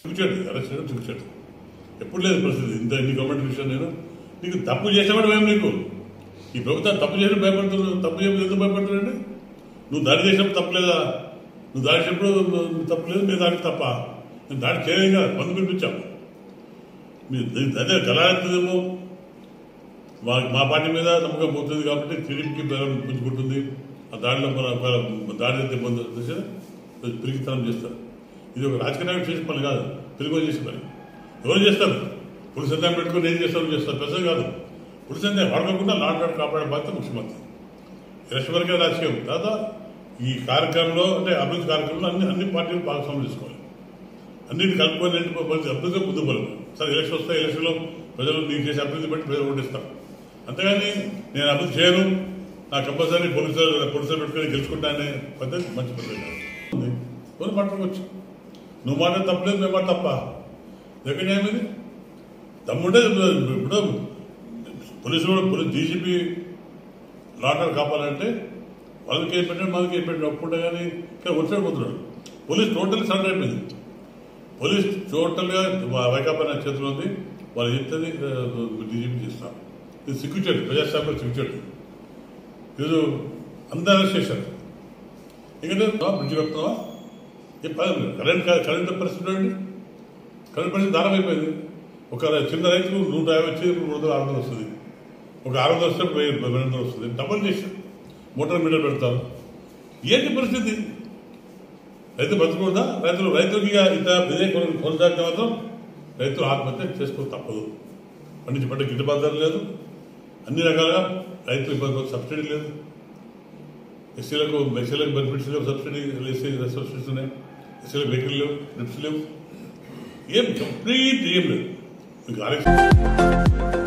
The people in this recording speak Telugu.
చూచాడు అరెస్ట్ చేయడం చూచాడు ఎప్పుడు లేదు పరిస్థితి ఇంత ఇన్ని గవర్నమెంట్ విషయం నేను నీకు తప్పు చేసామని భయం నీకు ఈ ప్రభుత్వం తప్పు చేసిన భయపడుతున్నావు తప్పు చేయడం ఎందుకు భయపడుతున్నాడు నువ్వు దాడి చేసినప్పుడు తప్పలేదా నువ్వు దాడి చేసినప్పుడు నువ్వు తప్పలేదు మీరు దాడి తప్ప నేను దాడి చేయలేదు కదా మందు పిలిపించాము మీరు అదే గలాడుతుందేమో మా మా పార్టీ మీద నమ్మకం పోతుంది కాబట్టి టీడీపీకి బలం పుంజుకుంటుంది ఆ దాడిలో మన ఒకవేళ దాడి అయితే ఇబ్బంది చేస్తే పిరిగితనం చేస్తారు ఇది ఒక రాజకీయ నాయకుడు చేసే పని కాదు పిరిగి చేసే పని ఎవరు చేస్తారు పులిస్ సందేహం పెట్టుకుని ఏం చేస్తారు చేస్తారు పెద్దది కాదు పులిస్ సందేహం వాడుకోకుండా లాండ్ ఆర్డర్ కాపాడే బాధ్యత ముఖ్యమంత్రి ఎలక్షన్ వరకే రాజకీయం తర్వాత ఈ కార్యక్రమంలో అంటే అభివృద్ధి కార్యక్రమంలో అన్ని అన్ని పార్టీలు భాగస్వామ్యం చేసుకోవాలి అన్నింటి కలుపుకొని అభివృద్ధి అభివృద్ధి ముందు పలు సరే ఎలక్షన్ వస్తే ఎలక్షన్లో ప్రజలు నీకు చేసే అభివృద్ధి బట్టి ప్రజలు ఓటిస్తారు అంతేగాని నేను అభివృద్ధి చేయను నా కంపల్సరీ పోలీసులు పోలీసులు పెట్టుకుని గెలుచుకుంటానే పద్ధతి మంచి పద్ధతి కాదు ఉంది. ఎవరు మాట్లాడుకోవచ్చు నువ్వు మాట తప్పలేదు మేము మాట తప్ప ఎక్కడ ఏమైంది తమ్ముంటే ఇప్పుడు పోలీసులు కూడా పోలీస్ డీజీపీ లాటర్ కాపాలంటే వాళ్ళకి ఏం పెట్టాడు మనకి ఏం పెట్టాడు ఒప్పుకుంటే కానీ ఇక్కడ వచ్చాడు పోతున్నాడు పోలీస్ టోటల్ సరెండర్ అయిపోయింది పోలీస్ టోటల్గా వైకాపా నా చేతిలో ఉంది వాళ్ళు చెప్తుంది డీజీపీ చేస్తాం ఇది సిగ్గుచాడు ప్రజాస్వామ్యం సిగ్గుచాడు ఈరోజు అందరూ అరెస్ట్ చేశారు ఎందుకంటే బ్రిడ్జ్ కడుతున్నావా ఏ పని కరెంట్ కరెంట్ పరిస్థితి అండి కరెంట్ పరిస్థితి దారం అయిపోయింది ఒక చిన్న రైతుకు నూట యాభై వచ్చి ఇప్పుడు మూడు వందలు ఆరు వందలు వస్తుంది ఒక ఆరు వందలు వస్తే వెయ్యి రెండు వందలు వస్తుంది డబల్ చేశారు మోటార్ మీటర్ పెడతారు ఏంటి పరిస్థితి రైతు బతుకూడదా రైతులు రైతులకి ఇక ఇంత ఇదే కొన- కొనసాగితే మాత్రం రైతులు ఆత్మహత్య చేసుకో తప్పదు పండించి పంట గిట్టుబాటు ధర లేదు అన్ని రకాలుగా రైతులు ఇబ్బంది పడుతుంది. సబ్సిడీ లేదు ఎస్సీలకు ఎస్సీలకు బెనిఫిట్స్ లేవు సబ్సిడీ ఎస్సీ సబ్సిడీస్ ఉన్నాయి ఎస్సీలకు వెహికల్ లేవు ట్రిప్స్ లేవు ఏం కంప్లీట్ ఏం లేదు మీకు ఆలస్యం